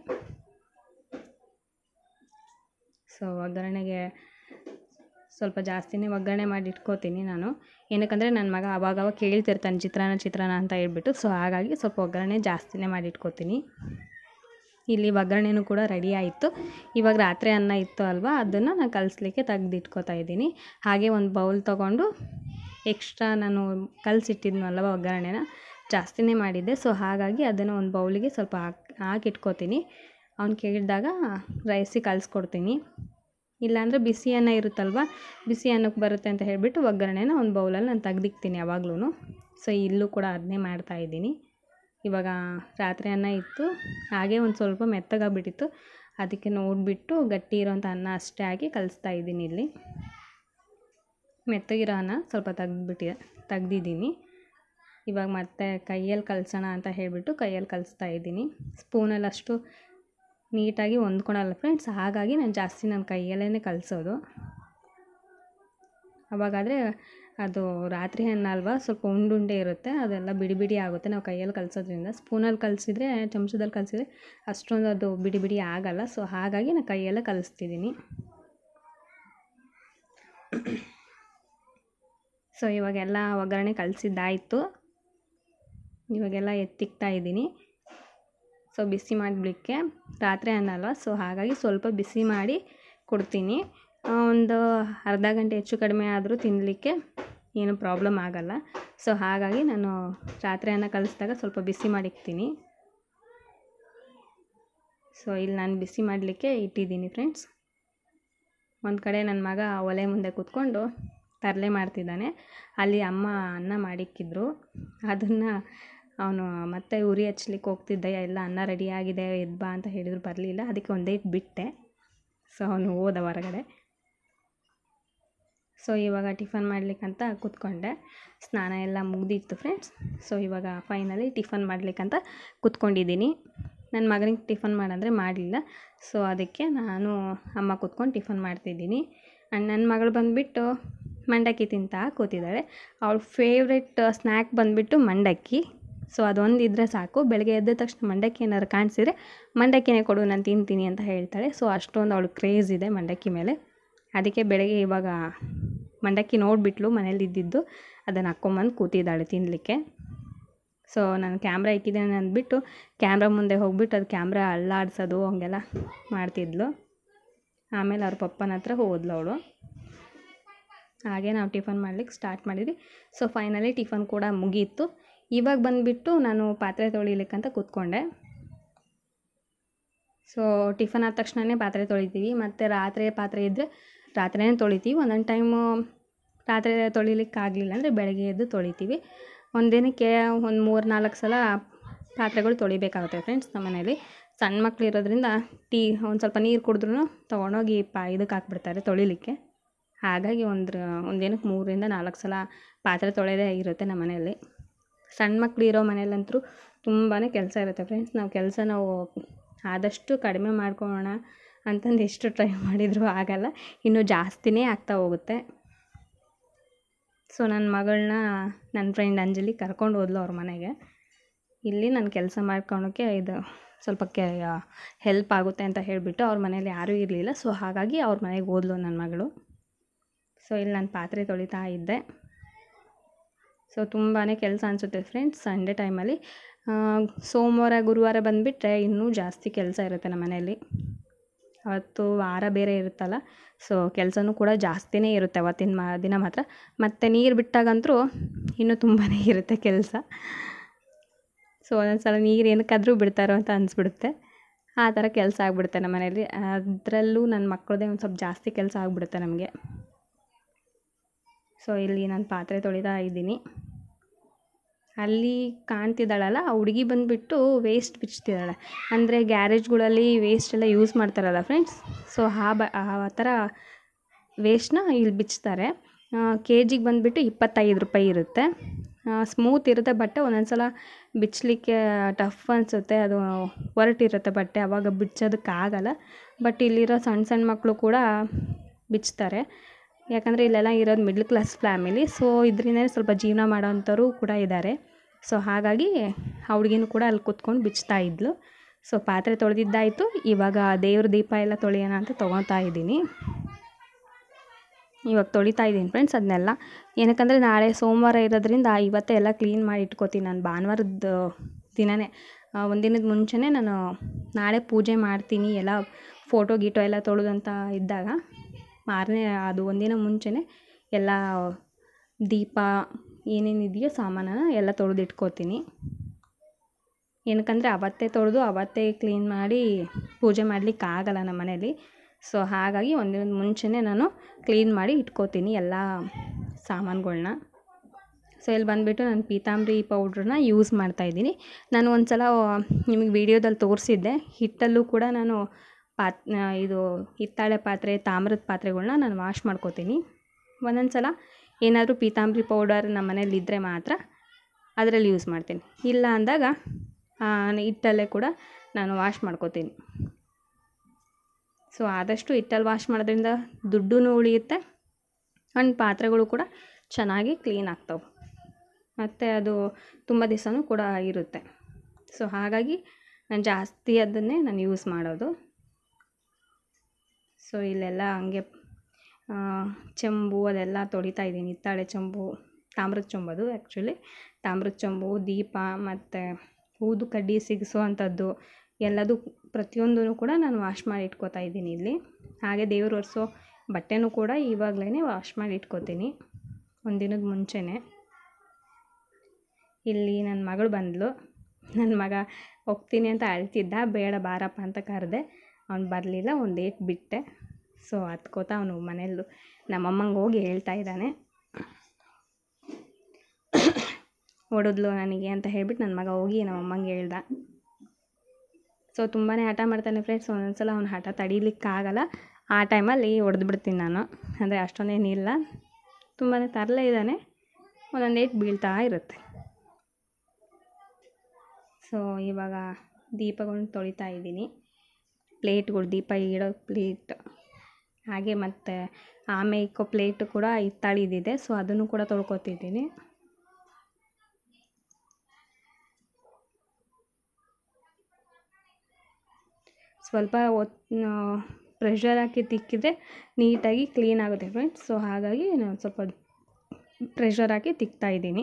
ಸೊ ಒಗ್ಗರಣೆಗೆ ಸ್ವಲ್ಪ ಜಾಸ್ತಿನೇ ಒಗ್ಗರಣೆ ಮಾಡಿ ಇಟ್ಕೋತೀನಿ ನಾನು ಏನಕ್ಕಂದರೆ ನನ್ನ ಮಗ ಅವಾಗವಾಗ ಕೇಳ್ತಿರ್ತಾನೆ ಚಿತ್ರಾನ್ನ ಚಿತ್ರಾನ್ನ ಅಂತ ಹೇಳ್ಬಿಟ್ಟು ಸೊ ಹಾಗಾಗಿ ಸ್ವಲ್ಪ ಒಗ್ಗರಣೆ ಜಾಸ್ತಿನೇ ಮಾಡಿ ಇಟ್ಕೋತೀನಿ ಇಲ್ಲಿ ಒಗ್ಗರಣೆನೂ ಕೂಡ ರೆಡಿ ಆಯಿತು ಇವಾಗ ರಾತ್ರಿ ಅನ್ನ ಇತ್ತು ಅಲ್ವಾ ಅದನ್ನು ನಾನು ಕಲಿಸ್ಲಿಕ್ಕೆ ತೆಗ್ದಿಟ್ಕೋತಾ ಇದ್ದೀನಿ ಹಾಗೆ ಒಂದು ಬೌಲ್ ತೊಗೊಂಡು ಎಕ್ಸ್ಟ್ರಾ ನಾನು ಕಲಸಿಟ್ಟಿದ್ನಲ್ವ ಒಗ್ಗರಣೆನ ಜಾಸ್ತಿನೇ ಮಾಡಿದ್ದೆ ಸೊ ಹಾಗಾಗಿ ಅದನ್ನು ಒಂದು ಬೌಲಿಗೆ ಸ್ವಲ್ಪ ಹಾಕಿ ಹಾಕಿಟ್ಕೋತೀನಿ ಅವ್ನು ಕೇಳಿದಾಗ ರೈಸಿಗೆ ಕಲಿಸ್ಕೊಡ್ತೀನಿ ಇಲ್ಲಾಂದರೆ ಬಿಸಿ ಅನ್ನ ಇರುತ್ತಲ್ವ ಬಿಸಿ ಅನ್ನಕ್ಕೆ ಬರುತ್ತೆ ಅಂತ ಹೇಳಿಬಿಟ್ಟು ಒಗ್ಗರಣೆನ ಒಂದು ಬೌಲಲ್ಲಿ ನಾನು ತೆಗ್ದಿಕ್ತೀನಿ ಯಾವಾಗ್ಲೂ ಸೊ ಇಲ್ಲೂ ಕೂಡ ಅದನ್ನೇ ಮಾಡ್ತಾಯಿದ್ದೀನಿ ಇವಾಗ ರಾತ್ರಿ ಅನ್ನ ಇತ್ತು ಹಾಗೆ ಒಂದು ಸ್ವಲ್ಪ ಮೆತ್ತಗಾಗ್ಬಿಟ್ಟಿತ್ತು ಅದಕ್ಕೆ ನೋಡಿಬಿಟ್ಟು ಗಟ್ಟಿ ಇರೋಂಥ ಅನ್ನ ಅಷ್ಟೇ ಹಾಕಿ ಕಲಿಸ್ತಾ ಇದ್ದೀನಿ ಇಲ್ಲಿ ಮೆತ್ತಗಿರೋ ಅನ್ನ ಸ್ವಲ್ಪ ತೆಗ್ದ್ಬಿಟ್ಟು ತೆಗ್ದಿದ್ದೀನಿ ಇವಾಗ ಮತ್ತೆ ಕೈಯಲ್ಲಿ ಕಲಸೋಣ ಅಂತ ಹೇಳಿಬಿಟ್ಟು ಕೈಯಲ್ಲಿ ಕಲಿಸ್ತಾ ಇದ್ದೀನಿ ಸ್ಪೂನಲ್ಲಿ ಅಷ್ಟು ನೀಟಾಗಿ ಹೊಂದ್ಕೊಳಲ್ಲ ಫ್ರೆಂಡ್ಸ್ ಹಾಗಾಗಿ ನಾನು ಜಾಸ್ತಿ ನನ್ನ ಕೈಯಲ್ಲೇ ಕಲಿಸೋದು ಅವಾಗಾದರೆ ಅದು ರಾತ್ರಿ ಅನ್ನ ಅಲ್ವಾ ಸ್ವಲ್ಪ ಉಂಡುಂಡೆ ಇರುತ್ತೆ ಅದೆಲ್ಲ ಬಿಡಿ ಬಿಡಿ ಆಗುತ್ತೆ ನಾವು ಕೈಯಲ್ಲಿ ಕಲಿಸೋದ್ರಿಂದ ಸ್ಪೂನಲ್ಲಿ ಕಲಿಸಿದ್ರೆ ಚಮಚದಲ್ಲಿ ಕಲಿಸಿದ್ರೆ ಅಷ್ಟೊಂದು ಅದು ಬಿಡಿ ಬಿಡಿ ಆಗಲ್ಲ ಸೊ ಹಾಗಾಗಿ ನಾನು ಕೈಯಲ್ಲೇ ಕಲಿಸ್ತಿದ್ದೀನಿ ಸೊ ಇವಾಗೆಲ್ಲ ಒಗ್ಗರಣೆ ಕಲಸಿದ್ದಾಯಿತು ಇವಾಗೆಲ್ಲ ಎತ್ತಿಕ್ತಾ ಇದ್ದೀನಿ ಸೊ ಬಿಸಿ ಮಾಡಲಿಕ್ಕೆ ರಾತ್ರಿ ಅನ್ನಲ್ವ ಸೊ ಹಾಗಾಗಿ ಸ್ವಲ್ಪ ಬಿಸಿ ಮಾಡಿ ಕೊಡ್ತೀನಿ ಒಂದು ಅರ್ಧ ಗಂಟೆ ಹೆಚ್ಚು ಕಡಿಮೆ ಆದರೂ ತಿನ್ನಲಿಕ್ಕೆ ಏನು ಪ್ರಾಬ್ಲಮ್ ಆಗಲ್ಲ ಸೊ ಹಾಗಾಗಿ ನಾನು ರಾತ್ರಿ ಅನ್ನ ಕಲಿಸಿದಾಗ ಸ್ವಲ್ಪ ಬಿಸಿ ಮಾಡಿಕ್ತೀನಿ ಸೊ ಇಲ್ಲಿ ನಾನು ಬಿಸಿ ಮಾಡಲಿಕ್ಕೆ ಇಟ್ಟಿದ್ದೀನಿ ಫ್ರೆಂಡ್ಸ್ ಒಂದು ಕಡೆ ನನ್ನ ಮಗ ಒಲೆ ಮುಂದೆ ಕೂತ್ಕೊಂಡು ತರಲೆ ಮಾಡ್ತಿದ್ದಾನೆ ಅಲ್ಲಿ ಅಮ್ಮ ಅನ್ನ ಮಾಡಿಕ್ಕಿದ್ರು ಅದನ್ನು ಅವನು ಮತ್ತೆ ಉರಿ ಹಚ್ಲಿಕ್ಕೆ ಹೋಗ್ತಿದ್ದೆ ಎಲ್ಲ ಅನ್ನ ರೆಡಿ ಆಗಿದೆ ಎದ್ದು ಬಾ ಅಂತ ಹೇಳಿದ್ರು ಬರಲಿಲ್ಲ ಅದಕ್ಕೆ ಒಂದೇ ಬಿಟ್ಟೆ ಸೊ ಅವನು ಹೋದ ಹೊರಗಡೆ ಸೊ ಇವಾಗ ಟಿಫನ್ ಮಾಡ್ಲಿಕ್ಕಂತ ಕೂತ್ಕೊಂಡೆ ಸ್ನಾನ ಎಲ್ಲ ಮುಗ್ದಿತ್ತು ಫ್ರೆಂಡ್ಸ್ ಸೊ ಇವಾಗ ಫೈನಲಿ ಟಿಫನ್ ಮಾಡ್ಲಿಕ್ಕಂತ ಕೂತ್ಕೊಂಡಿದ್ದೀನಿ ನನ್ನ ಮಗನಿಗೆ ಟಿಫನ್ ಮಾಡಂದರೆ ಮಾಡಲಿಲ್ಲ ಸೊ ಅದಕ್ಕೆ ನಾನು ಅಮ್ಮ ಕೂತ್ಕೊಂಡು ಟಿಫನ್ ಮಾಡ್ತಿದ್ದೀನಿ ಆ್ಯಂಡ್ ನನ್ನ ಮಗಳು ಬಂದುಬಿಟ್ಟು ಮಂಡಕ್ಕಿ ತಿಂತಾ ಕೂತಿದ್ದಾಳೆ ಅವಳ ಫೇವ್ರೆಟ್ ಸ್ನ್ಯಾಕ್ ಬಂದುಬಿಟ್ಟು ಮಂಡಕ್ಕಿ ಸೊ ಅದೊಂದು ಇದ್ದರೆ ಸಾಕು ಬೆಳಗ್ಗೆ ಎದ್ದ ತಕ್ಷಣ ಮಂಡಕ್ಕಿ ಏನಾದ್ರು ಕಾಣಿಸಿದ್ರೆ ಮಂಡಕ್ಕಿನೇ ಕೊಡು ನಾನು ತಿಂತೀನಿ ಅಂತ ಹೇಳ್ತಾಳೆ ಸೊ ಅಷ್ಟೊಂದು ಅವಳು ಕ್ರೇಜ್ ಇದೆ ಮಂಡಕ್ಕಿ ಮೇಲೆ ಅದಕ್ಕೆ ಬೆಳಗ್ಗೆ ಇವಾಗ ಮಂಡಕ್ಕಿ ನೋಡಿಬಿಟ್ಲು ಮನೇಲಿ ಇದ್ದಿದ್ದು ಅದನ್ನು ಹಾಕ್ಕೊಂಬಂದು ಕೂತಿದ್ದಾಳೆ ತಿನ್ನಲಿಕ್ಕೆ ಸೊ ನಾನು ಕ್ಯಾಮ್ರಾ ಇಕ್ಕಿದ್ದೇನೆ ಅಂದ್ಬಿಟ್ಟು ಕ್ಯಾಮ್ರಾ ಮುಂದೆ ಹೋಗ್ಬಿಟ್ಟು ಅದು ಕ್ಯಾಮ್ರಾ ಅಲ್ಲಾಡ್ಸೋದು ಹಂಗೆಲ್ಲ ಮಾಡ್ತಿದ್ಲು ಆಮೇಲೆ ಅವ್ರ ಪಪ್ಪನ ಹತ್ರ ಹೋದ್ಲು ಅವಳು ಹಾಗೆ ನಾವು ಟಿಫನ್ ಮಾಡ್ಲಿಕ್ಕೆ ಸ್ಟಾರ್ಟ್ ಮಾಡಿದ್ವಿ ಸೊ ಫೈನಲಿ ಟಿಫನ್ ಕೂಡ ಮುಗೀತು ಇವಾಗ ಬಂದುಬಿಟ್ಟು ನಾನು ಪಾತ್ರೆ ತೊಳಿಲಿಕ್ಕಂತ ಕೂತ್ಕೊಂಡೆ ಸೊ ಟಿಫನ್ ಆದ ತಕ್ಷಣವೇ ಪಾತ್ರೆ ತೊಳಿತೀವಿ ಮತ್ತು ರಾತ್ರಿ ಪಾತ್ರೆ ಇದ್ದರೆ ರಾತ್ರಿನೇ ತೊಳಿತೀವಿ ಒಂದೊಂದು ಟೈಮು ರಾತ್ರಿ ತೊಳಿಲಿಕ್ಕೆ ಆಗಲಿಲ್ಲ ಅಂದರೆ ಬೆಳಗ್ಗೆ ಎದ್ದು ತೊಳಿತೀವಿ ಒಂದಿನಕ್ಕೆ ಒಂದು ಮೂರು ನಾಲ್ಕು ಸಲ ಪಾತ್ರೆಗಳು ತೊಳಿಬೇಕಾಗುತ್ತೆ ಫ್ರೆಂಡ್ಸ್ ನಮ್ಮ ಮನೇಲಿ ಸಣ್ಣ ಮಕ್ಳು ಇರೋದ್ರಿಂದ ಟೀ ಒಂದು ಸ್ವಲ್ಪ ನೀರು ಕುಡಿದ್ರೂ ತೊಗೊಂಡೋಗಿ ಪಾ ಇದಕ್ಕೆ ಹಾಕ್ಬಿಡ್ತಾರೆ ತೊಳಿಲಿಕ್ಕೆ ಹಾಗಾಗಿ ಒಂದು ಒಂದಿನಕ್ಕೆ ಮೂರರಿಂದ ನಾಲ್ಕು ಸಲ ಪಾತ್ರೆ ತೊಳೆಯೋದೇ ಇರುತ್ತೆ ನಮ್ಮ ಮನೆಯಲ್ಲಿ ಸಣ್ಣ ಮಕ್ಳು ಇರೋ ಮನೇಲಂತೂ ತುಂಬಾ ಕೆಲಸ ಇರುತ್ತೆ ಫ್ರೆಂಡ್ಸ್ ನಾವು ಕೆಲಸ ನಾವು ಆದಷ್ಟು ಕಡಿಮೆ ಮಾಡ್ಕೊಳ್ಳೋಣ ಅಂತಂದು ಎಷ್ಟು ಟ್ರೈ ಮಾಡಿದರೂ ಆಗಲ್ಲ ಇನ್ನೂ ಜಾಸ್ತಿನೇ ಆಗ್ತಾ ಹೋಗುತ್ತೆ ಸೊ ನನ್ನ ಮಗಳನ್ನ ನನ್ನ ಫ್ರೆಂಡ್ ಅಂಜಲಿ ಕರ್ಕೊಂಡು ಹೋದ್ಲು ಅವ್ರ ಮನೆಗೆ ಇಲ್ಲಿ ನಾನು ಕೆಲಸ ಮಾಡ್ಕೊಳಕ್ಕೆ ಇದು ಸ್ವಲ್ಪ ಕೆ ಹೆಲ್ಪ್ ಆಗುತ್ತೆ ಅಂತ ಹೇಳಿಬಿಟ್ಟು ಅವ್ರ ಮನೇಲಿ ಯಾರೂ ಇರಲಿಲ್ಲ ಸೊ ಹಾಗಾಗಿ ಅವ್ರ ಮನೆಗೆ ಹೋದ್ಲು ನನ್ನ ಮಗಳು ಸೊ ಇಲ್ಲಿ ನಾನು ಪಾತ್ರೆ ತೊಳಿತಾ ಇದ್ದೆ ಸೊ ತುಂಬಾ ಕೆಲಸ ಅನಿಸುತ್ತೆ ಫ್ರೆಂಡ್ಸ್ ಸಂಡೇ ಟೈಮಲ್ಲಿ ಸೋಮವಾರ ಗುರುವಾರ ಬಂದುಬಿಟ್ರೆ ಇನ್ನೂ ಜಾಸ್ತಿ ಕೆಲಸ ಇರುತ್ತೆ ನಮ್ಮ ಮನೆಯಲ್ಲಿ ಅವತ್ತು ವಾರ ಬೇರೆ ಇರುತ್ತಲ್ಲ ಸೊ ಕೆಲಸನೂ ಕೂಡ ಜಾಸ್ತಿನೇ ಇರುತ್ತೆ ಅವತ್ತಿನ ಮಾ ದಿನ ಮಾತ್ರ ಮತ್ತು ನೀರು ಬಿಟ್ಟಾಗಂತೂ ಇನ್ನೂ ತುಂಬಾ ಇರುತ್ತೆ ಕೆಲಸ ಸೊ ಒಂದೊಂದು ಸಲ ನೀರು ಏನಕ್ಕಾದರೂ ಬಿಡ್ತಾರೋ ಅಂತ ಅನಿಸ್ಬಿಡುತ್ತೆ ಆ ಥರ ಕೆಲಸ ಆಗಿಬಿಡುತ್ತೆ ನಮ್ಮ ಮನೇಲಿ ಅದರಲ್ಲೂ ನನ್ನ ಮಕ್ಕಳದೇ ಒಂದು ಸ್ವಲ್ಪ ಜಾಸ್ತಿ ಕೆಲಸ ಆಗಿಬಿಡುತ್ತೆ ನಮಗೆ ಸೊ ಇಲ್ಲಿ ನಾನು ಪಾತ್ರೆ ತೊಳಿತಾ ಇದ್ದೀನಿ ಅಲ್ಲಿ ಕಾಣ್ತಿದ್ದಾಳಲ್ಲ ಆ ಹುಡುಗಿ ಬಂದುಬಿಟ್ಟು ವೇಸ್ಟ್ ಬಿಚ್ತಿದ್ದಾಳೆ ಅಂದರೆ ಗ್ಯಾರೇಜ್ಗಳಲ್ಲಿ ವೇಸ್ಟ್ ಎಲ್ಲ ಯೂಸ್ ಮಾಡ್ತಾರಲ್ಲ ಫ್ರೆಂಡ್ಸ್ ಸೊ ಆ ಬ ಆ ಥರ ವೇಸ್ಟ್ನ ಇಲ್ಲಿ ಬಿಚ್ತಾರೆ ಕೆ ಜಿಗೆ ಬಂದುಬಿಟ್ಟು ಇಪ್ಪತ್ತೈದು ರೂಪಾಯಿ ಇರುತ್ತೆ ಸ್ಮೂತ್ ಇರುತ್ತೆ ಬಟ್ಟೆ ಒಂದೊಂದು ಸಲ ಬಿಚ್ಚಲಿಕ್ಕೆ ಟಫ್ ಅನಿಸುತ್ತೆ ಅದು ಒರಟಿರುತ್ತೆ ಬಟ್ಟೆ ಆವಾಗ ಬಿಚ್ಚೋದಕ್ಕಾಗಲ್ಲ ಬಟ್ ಇಲ್ಲಿರೋ ಸಣ್ಣ ಸಣ್ಣ ಮಕ್ಕಳು ಕೂಡ ಬಿಚ್ತಾರೆ ಯಾಕಂದರೆ ಇಲ್ಲೆಲ್ಲ ಇರೋದು ಮಿಡ್ಲ್ ಕ್ಲಾಸ್ ಫ್ಯಾಮಿಲಿ ಸೊ ಇದರಿಂದನೇ ಸ್ವಲ್ಪ ಜೀವನ ಮಾಡೋವಂಥವ್ರು ಕೂಡ ಇದ್ದಾರೆ ಸೊ ಹಾಗಾಗಿ ಆ ಹುಡುಗಿನೂ ಕೂಡ ಅಲ್ಲಿ ಕೂತ್ಕೊಂಡು ಬಿಚ್ತಾ ಇದ್ಲು ಸೊ ಪಾತ್ರೆ ತೊಳೆದಿದ್ದಾಯಿತು ಇವಾಗ ದೇವ್ರ ದೀಪ ಎಲ್ಲ ತೊಳೆಯೋಣ ಅಂತ ತೊಗೊತಾ ಇದ್ದೀನಿ ಇವಾಗ ತೊಳಿತಾ ಇದ್ದೀನಿ ಫ್ರೆಂಡ್ಸ್ ಅದನ್ನೆಲ್ಲ ಏನಕ್ಕಂದರೆ ನಾಳೆ ಸೋಮವಾರ ಇರೋದ್ರಿಂದ ಇವತ್ತೇ ಎಲ್ಲ ಕ್ಲೀನ್ ಮಾಡಿ ಇಟ್ಕೋತೀನಿ ನಾನು ಭಾನುವಾರದ ದಿನವೇ ಒಂದಿನದ ಮುಂಚೆನೇ ನಾನು ನಾಳೆ ಪೂಜೆ ಮಾಡ್ತೀನಿ ಎಲ್ಲ ಫೋಟೋ ಗೀಟೋ ಎಲ್ಲ ತೊಳೆದಂತ ಇದ್ದಾಗ ಮಾರನೇ ಅದು ಒಂದಿನ ಮುಂಚೆನೇ ಎಲ್ಲ ದೀಪ ಏನೇನು ಇದೆಯೋ ಸಾಮಾನನ್ನ ಎಲ್ಲ ತೊಳೆದು ಇಟ್ಕೋತೀನಿ ಏನಕ್ಕಂದರೆ ಅವತ್ತೇ ತೊಳೆದು ಅವತ್ತೇ ಕ್ಲೀನ್ ಮಾಡಿ ಪೂಜೆ ಮಾಡ್ಲಿಕ್ಕೆ ಆಗಲ್ಲ ನಮ್ಮ ಮನೇಲಿ ಸೊ ಹಾಗಾಗಿ ಒಂದಿನದ ಮುಂಚೆನೇ ನಾನು ಕ್ಲೀನ್ ಮಾಡಿ ಇಟ್ಕೋತೀನಿ ಎಲ್ಲ ಸಾಮಾನುಗಳ್ನ ಸೊ ಇಲ್ಲಿ ಬಂದುಬಿಟ್ಟು ನಾನು ಪೀತಾಂಬರಿ ಪೌಡ್ರನ್ನ ಯೂಸ್ ಮಾಡ್ತಾಯಿದ್ದೀನಿ ನಾನು ಒಂದು ಸಲ ನಿಮಗೆ ವೀಡಿಯೋದಲ್ಲಿ ತೋರಿಸಿದ್ದೆ ಹಿಟ್ಟಲ್ಲೂ ಕೂಡ ನಾನು ಪಾತ್ ಇದು ಹಿತ್ತಾಳೆ ಪಾತ್ರೆ ತಾಮ್ರದ ಪಾತ್ರೆಗಳ್ನ ನಾನು ವಾಶ್ ಮಾಡ್ಕೋತೀನಿ ಒಂದೊಂದು ಸಲ ಏನಾದರೂ ಪೀತಾಂಬರಿ ಪೌಡರ್ ನಮ್ಮ ಮನೇಲಿ ಇದ್ದರೆ ಮಾತ್ರ ಅದರಲ್ಲಿ ಯೂಸ್ ಮಾಡ್ತೀನಿ ಇಲ್ಲ ಅಂದಾಗ ಹಿಟ್ಟಲ್ಲೇ ಕೂಡ ನಾನು ವಾಶ್ ಮಾಡ್ಕೋತೀನಿ ಸೊ ಆದಷ್ಟು ಹಿಟ್ಟಲ್ಲಿ ವಾಶ್ ಮಾಡೋದ್ರಿಂದ ದುಡ್ಡೂ ಉಳಿಯುತ್ತೆ ಆ್ಯಂಡ್ ಪಾತ್ರೆಗಳು ಕೂಡ ಚೆನ್ನಾಗಿ ಕ್ಲೀನ್ ಆಗ್ತವೆ ಮತ್ತು ಅದು ತುಂಬ ದಿವಸನೂ ಕೂಡ ಇರುತ್ತೆ ಸೊ ಹಾಗಾಗಿ ನಾನು ಜಾಸ್ತಿ ಅದನ್ನೇ ನಾನು ಯೂಸ್ ಮಾಡೋದು ಸೊ ಇಲ್ಲೆಲ್ಲ ಹಂಗೆ ಆ, ಚೆಂಬು ಅದೆಲ್ಲ ತೊಳಿತಾ ಇದ್ದೀನಿ ಹಿತ್ತಾಳೆ ಚೆಂಬು ತಾಮ್ರದ ಚೆಂಬು ಅದು ಆ್ಯಕ್ಚುಲಿ ತಾಮ್ರದ ಚೆಂಬು ದೀಪ ಮತ್ತು ಊದು ಕಡ್ಡಿ ಸಿಗಿಸೋ ಅಂಥದ್ದು ಎಲ್ಲದು ಪ್ರತಿಯೊಂದೂ ಕೂಡ ನಾನು ವಾಶ್ ಮಾಡಿ ಇಟ್ಕೋತಾ ಇದ್ದೀನಿ ಇಲ್ಲಿ ಹಾಗೆ ದೇವ್ರು ಒರೆಸೋ ಬಟ್ಟೆನೂ ಕೂಡ ಇವಾಗಲೇ ವಾಶ್ ಮಾಡಿ ಇಟ್ಕೋತೀನಿ ಒಂದಿನದ ಮುಂಚೆನೇ ಇಲ್ಲಿ ನನ್ನ ಮಗಳು ಬಂದಳು ನನ್ನ ಮಗ ಹೋಗ್ತೀನಿ ಅಂತ ಅಳ್ತಿದ್ದ ಬೇಡ ಬಾರಪ್ಪ ಅಂತ ಕರೆದೆ ಅವ್ನು ಬರಲಿಲ್ಲ ಒಂದು ಡೇಟ್ ಬಿಟ್ಟೆ ಸೊ ಹತ್ಕೋತ ಅವನು ಮನೆಯಲ್ಲೂ ನಮ್ಮಮ್ಮಂಗೆ ಹೋಗಿ ಹೇಳ್ತಾ ಇದ್ದಾನೆ ಹೊಡೆದ್ಲು ನನಗೆ ಅಂತ ಹೇಳ್ಬಿಟ್ಟು ನನ್ನ ಮಗ ಹೋಗಿ ನಮ್ಮಮ್ಮಂಗೆ ಹೇಳ್ದ ಸೊ ತುಂಬಾ ಹಠ ಮಾಡ್ತಾನೆ ಫ್ರೆಂಡ್ಸ್ ಒಂದೊಂದ್ಸಲ ಅವ್ನ ಹಠ ತಡೀಲಿಕ್ಕಾಗಲ್ಲ ಆ ಟೈಮಲ್ಲಿ ಹೊಡೆದ್ಬಿಡ್ತೀನಿ ನಾನು ಅಂದರೆ ಅಷ್ಟೊಂದೇನಿಲ್ಲ ತುಂಬಾ ತರಲೆ ಇದ್ದಾನೆ ಒಂದೊಂದು ಏಟ್ ಬೀಳ್ತಾ ಇರುತ್ತೆ ಸೊ ಇವಾಗ ದೀಪಗಳನ್ನ ತೊಳಿತಾ ಇದ್ದೀನಿ ಪ್ಲೇಟ್ಗಳು ದೀಪ ಇಡೋ ಪ್ಲೇಟ್ ಹಾಗೆ ಮತ್ತು ಆಮೆ ಇಕ್ಕೋ ಪ್ಲೇಟು ಕೂಡ ಹಿತ್ತಾಳಿದಿದೆ ಸೊ ಅದನ್ನು ಕೂಡ ತೊಳ್ಕೊತಿದ್ದೀನಿ ಸ್ವಲ್ಪ ಒತ್ ಪ್ರೆಷರ್ ಹಾಕಿ ತಿಕ್ಕಿದ್ರೆ ನೀಟಾಗಿ ಕ್ಲೀನ್ ಆಗುತ್ತೆ ಫ್ರೆಂಡ್ಸ್ ಸೊ ಹಾಗಾಗಿ ನಾನು ಸ್ವಲ್ಪ ಪ್ರೆಷರ್ ಹಾಕಿ ತಿಕ್ತಾ ಇದ್ದೀನಿ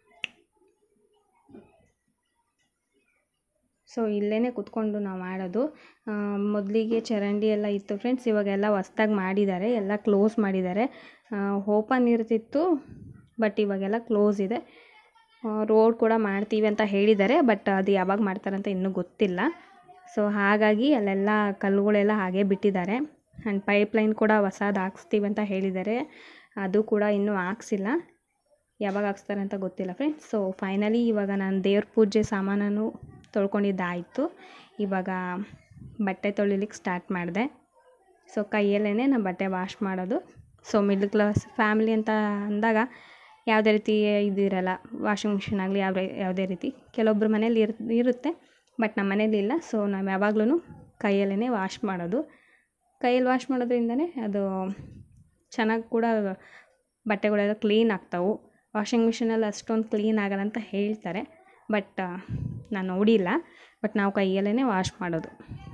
ಸೊ ಇಲ್ಲೇ ಕುತ್ಕೊಂಡು ನಾವು ಮಾಡೋದು ಮೊದಲಿಗೆ ಚರಂಡಿ ಎಲ್ಲ ಇತ್ತು ಫ್ರೆಂಡ್ಸ್ ಇವಾಗೆಲ್ಲ ಹೊಸ್ದಾಗಿ ಮಾಡಿದ್ದಾರೆ ಎಲ್ಲ ಕ್ಲೋಸ್ ಮಾಡಿದ್ದಾರೆ ಓಪನ್ ಇರ್ತಿತ್ತು ಬಟ್ ಇವಾಗೆಲ್ಲ ಕ್ಲೋಸ್ ಇದೆ ರೋಡ್ ಕೂಡ ಮಾಡ್ತೀವಿ ಅಂತ ಹೇಳಿದ್ದಾರೆ ಬಟ್ ಅದು ಯಾವಾಗ ಮಾಡ್ತಾರಂತ ಇನ್ನೂ ಗೊತ್ತಿಲ್ಲ ಸೊ ಹಾಗಾಗಿ ಅಲ್ಲೆಲ್ಲ ಕಲ್ಲುಗಳೆಲ್ಲ ಹಾಗೆ ಬಿಟ್ಟಿದ್ದಾರೆ ಆ್ಯಂಡ್ ಪೈಪ್ಲೈನ್ ಕೂಡ ಹೊಸದು ಹಾಕ್ಸ್ತೀವಿ ಅಂತ ಹೇಳಿದ್ದಾರೆ ಅದು ಕೂಡ ಇನ್ನೂ ಹಾಕ್ಸಿಲ್ಲ ಯಾವಾಗ ಹಾಕ್ಸ್ತಾರೆ ಅಂತ ಗೊತ್ತಿಲ್ಲ ಫ್ರೆಂಡ್ಸ್ ಸೊ ಫೈನಲಿ ಇವಾಗ ನಾನು ದೇವ್ರ ಪೂಜೆ ಸಾಮಾನನ್ನು ತೊಳ್ಕೊಂಡಿದ್ದಾಯಿತು ಇವಾಗ ಬಟ್ಟೆ ತೊಳಿಲಿಕ್ಕೆ ಸ್ಟಾರ್ಟ್ ಮಾಡಿದೆ ಸೊ ಕೈಯಲ್ಲೇ ನಾನು ಬಟ್ಟೆ ವಾಶ್ ಮಾಡೋದು ಸೊ ಮಿಡ್ಲ್ ಕ್ಲಾಸ್ ಫ್ಯಾಮಿಲಿ ಅಂತ ಅಂದಾಗ ಯಾವುದೇ ರೀತಿ ಇದಿರಲ್ಲ ವಾಷಿಂಗ್ ಮಿಷಿನ್ ಆಗಲಿ ಯಾವ ಯಾವುದೇ ರೀತಿ ಕೆಲವೊಬ್ಬರ ಮನೇಲಿ ಇರ್ ಇರುತ್ತೆ ಬಟ್ ನಮ್ಮ ಮನೇಲಿ ಇಲ್ಲ ಸೊ ನಾವು ಯಾವಾಗ್ಲೂ ಕೈಯಲ್ಲೇ ವಾಶ್ ಮಾಡೋದು ಕೈಯಲ್ಲಿ ವಾಶ್ ಮಾಡೋದ್ರಿಂದನೇ ಅದು ಚೆನ್ನಾಗಿ ಕೂಡ ಬಟ್ಟೆಗಳೆಲ್ಲ ಕ್ಲೀನ್ ಆಗ್ತಾವೆ ವಾಷಿಂಗ್ ಮಿಷಿನಲ್ಲಿ ಅಷ್ಟೊಂದು ಕ್ಲೀನ್ ಆಗಲ್ಲ ಅಂತ ಹೇಳ್ತಾರೆ ಬಟ್ ನಾನು ನೋಡಿಲ್ಲ ಬಟ್ ನಾವು ಕೈಯಲ್ಲೇ ವಾಶ್ ಮಾಡೋದು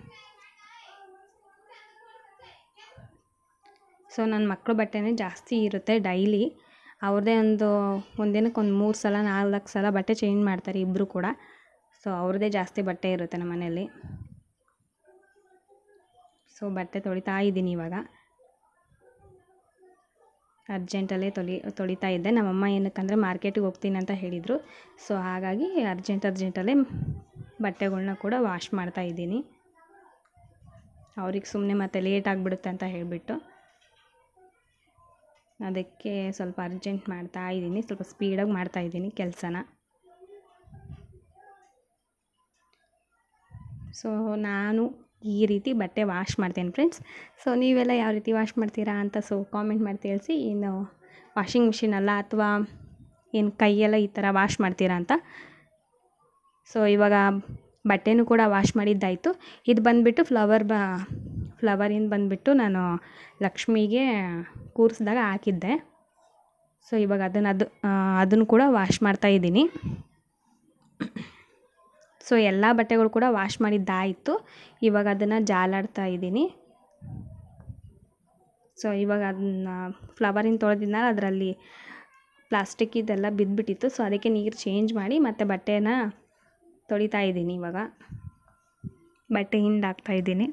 ಸೊ ನನ್ನ ಮಕ್ಕಳು ಬಟ್ಟೆನೇ ಜಾಸ್ತಿ ಇರುತ್ತೆ ಡೈಲಿ ಅವ್ರದ್ದೇ ಒಂದು ಒಂದಿನಕ್ಕೆ ಒಂದು ಮೂರು ಸಲ ನಾಲ್ಕು ಸಲ ಬಟ್ಟೆ ಚೇಂಜ್ ಮಾಡ್ತಾರೆ ಇಬ್ಬರು ಕೂಡ ಸೊ ಅವ್ರದ್ದೇ ಜಾಸ್ತಿ ಬಟ್ಟೆ ಇರುತ್ತೆ ನಮ್ಮ ಮನೆಯಲ್ಲಿ ಸೊ ಬಟ್ಟೆ ತೊಳಿತಾ ಇದ್ದೀನಿ ಇವಾಗ ಅರ್ಜೆಂಟಲ್ಲೇ ತೊಳಿ ತೊಳಿತಾ ಇದ್ದೆ ನಮ್ಮಮ್ಮ ಏನಕ್ಕಂದರೆ ಮಾರ್ಕೆಟಿಗೆ ಹೋಗ್ತೀನಿ ಅಂತ ಹೇಳಿದರು ಸೊ ಹಾಗಾಗಿ ಅರ್ಜೆಂಟ್ ಅರ್ಜೆಂಟಲ್ಲೇ ಬಟ್ಟೆಗಳ್ನ ಕೂಡ ವಾಶ್ ಮಾಡ್ತಾ ಇದ್ದೀನಿ ಅವ್ರಿಗೆ ಸುಮ್ಮನೆ ಮತ್ತೆ ಲೇಟ್ ಆಗಿಬಿಡುತ್ತೆ ಅಂತ ಹೇಳಿಬಿಟ್ಟು ಅದಕ್ಕೆ ಸ್ವಲ್ಪ ಅರ್ಜೆಂಟ್ ಮಾಡ್ತಾ ಇದ್ದೀನಿ ಸ್ವಲ್ಪ ಸ್ಪೀಡಾಗಿ ಮಾಡ್ತಾ ಇದ್ದೀನಿ ಕೆಲಸನ ಸೊ ನಾನು ಈ ರೀತಿ ಬಟ್ಟೆ ವಾಶ್ ಮಾಡ್ತೇನೆ ಫ್ರೆಂಡ್ಸ್ ಸೊ ನೀವೆಲ್ಲ ಯಾವ ರೀತಿ ವಾಶ್ ಮಾಡ್ತೀರಾ ಅಂತ ಸೊ ಕಾಮೆಂಟ್ ಮಾಡಿ ತಿಳಿಸಿ ಇನ್ನು ವಾಷಿಂಗ್ ಮಿಷಿನ್ ಅಲ್ಲ ಅಥವಾ ಏನು ಕೈಯೆಲ್ಲ ಈ ಥರ ವಾಶ್ ಮಾಡ್ತೀರಾ ಅಂತ ಸೊ ಇವಾಗ ಬಟ್ಟೆನೂ ಕೂಡ ವಾಶ್ ಮಾಡಿದ್ದಾಯಿತು ಇದು ಬಂದುಬಿಟ್ಟು ಫ್ಲವರ್ ಬ ಫ್ಲವರಿಂದ ಬಂದುಬಿಟ್ಟು ನಾನು ಲಕ್ಷ್ಮಿಗೆ ಕೂರಿಸಿದಾಗ ಹಾಕಿದ್ದೆ ಸೊ ಇವಾಗ ಅದನ್ನು ಅದು ಅದನ್ನು ಕೂಡ ವಾಶ್ ಮಾಡ್ತಾ ಇದ್ದೀನಿ ಸೊ ಎಲ್ಲ ಬಟ್ಟೆಗಳು ಕೂಡ ವಾಶ್ ಮಾಡಿದ್ದಾಯಿತು ಇವಾಗ ಅದನ್ನು ಜಾಲಾಡ್ತಾ ಇದ್ದೀನಿ ಸೊ ಇವಾಗ ಅದನ್ನ ಫ್ಲವರಿಂದ ತೊಳೆದಿದ್ನಲ್ಲ ಅದರಲ್ಲಿ ಪ್ಲಾಸ್ಟಿಕ್ ಇದೆಲ್ಲ ಬಿದ್ದುಬಿಟ್ಟಿತ್ತು ಸೊ ಅದಕ್ಕೆ ನೀರು ಚೇಂಜ್ ಮಾಡಿ ಮತ್ತು ಬಟ್ಟೆನ ತೊಳಿತಾ ಇದ್ದೀನಿ ಇವಾಗ ಬಟ್ಟೆ ಹಿಂಡಾಕ್ತಾ ಇದ್ದೀನಿ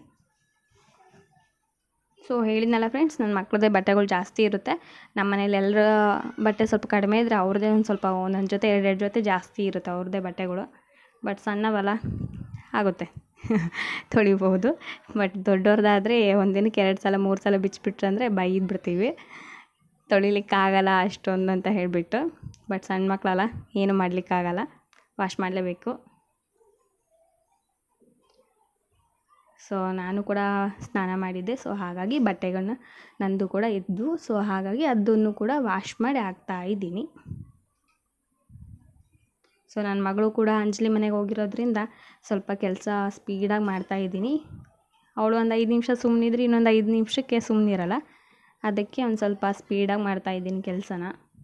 ಸೊ ಹೇಳಿದ್ನಲ್ಲ ಫ್ರೆಂಡ್ಸ್ ನನ್ನ ಮಕ್ಕಳದ್ದೇ ಬಟ್ಟೆಗಳು ಜಾಸ್ತಿ ಇರುತ್ತೆ ನಮ್ಮ ಮನೇಲಿ ಎಲ್ಲರ ಬಟ್ಟೆ ಸ್ವಲ್ಪ ಕಡಿಮೆ ಇದ್ದರೆ ಅವ್ರದ್ದೇ ಒಂದು ಸ್ವಲ್ಪ ನನ್ನ ಜೊತೆ ಎರಡೆರಡು ಜೊತೆ ಜಾಸ್ತಿ ಇರುತ್ತೆ ಅವ್ರದ್ದೇ ಬಟ್ಟೆಗಳು ಬಟ್ ಸಣ್ಣವಲ್ಲ ಆಗುತ್ತೆ ತೊಳಿಬೋದು ಬಟ್ ದೊಡ್ಡವ್ರದ್ದಾದರೆ ಒಂದಿನಕ್ಕೆ ಎರಡು ಸಲ ಮೂರು ಸಲ ಬಿಚ್ಚಿಬಿಟ್ರಂದರೆ ಬೈದು ಬಿಡ್ತೀವಿ ತೊಳಿಲಿಕ್ಕಾಗಲ್ಲ ಅಷ್ಟೊಂದು ಅಂತ ಹೇಳಿಬಿಟ್ಟು ಬಟ್ ಸಣ್ಣ ಮಕ್ಕಳಲ್ಲ ಏನು ಮಾಡಲಿಕ್ಕಾಗಲ್ಲ ವಾಶ್ ಮಾಡಲೇಬೇಕು ಸೊ ನಾನು ಕೂಡ ಸ್ನಾನ ಮಾಡಿದ್ದೆ ಸೊ ಹಾಗಾಗಿ ಬಟ್ಟೆಗಳನ್ನ ನಂದು ಕೂಡ ಇದ್ದು ಸೊ ಹಾಗಾಗಿ ಅದನ್ನು ಕೂಡ ವಾಶ್ ಮಾಡಿ ಹಾಕ್ತಾ ಇದ್ದೀನಿ ಸೊ ನನ್ನ ಮಗಳು ಕೂಡ ಅಂಜಲಿ ಮನೆಗೆ ಹೋಗಿರೋದ್ರಿಂದ ಸ್ವಲ್ಪ ಕೆಲಸ ಸ್ಪೀಡಾಗಿ ಮಾಡ್ತಾಯಿದ್ದೀನಿ ಅವಳು ಒಂದು ಐದು ನಿಮಿಷ ಸುಮ್ಮನಿದ್ರೆ ಇನ್ನೊಂದು ಐದು ನಿಮಿಷಕ್ಕೆ ಸುಮ್ಮನಿರಲ್ಲ ಅದಕ್ಕೆ ಒಂದು ಸ್ವಲ್ಪ ಸ್ಪೀಡಾಗಿ ಮಾಡ್ತಾಯಿದ್ದೀನಿ ಕೆಲಸನ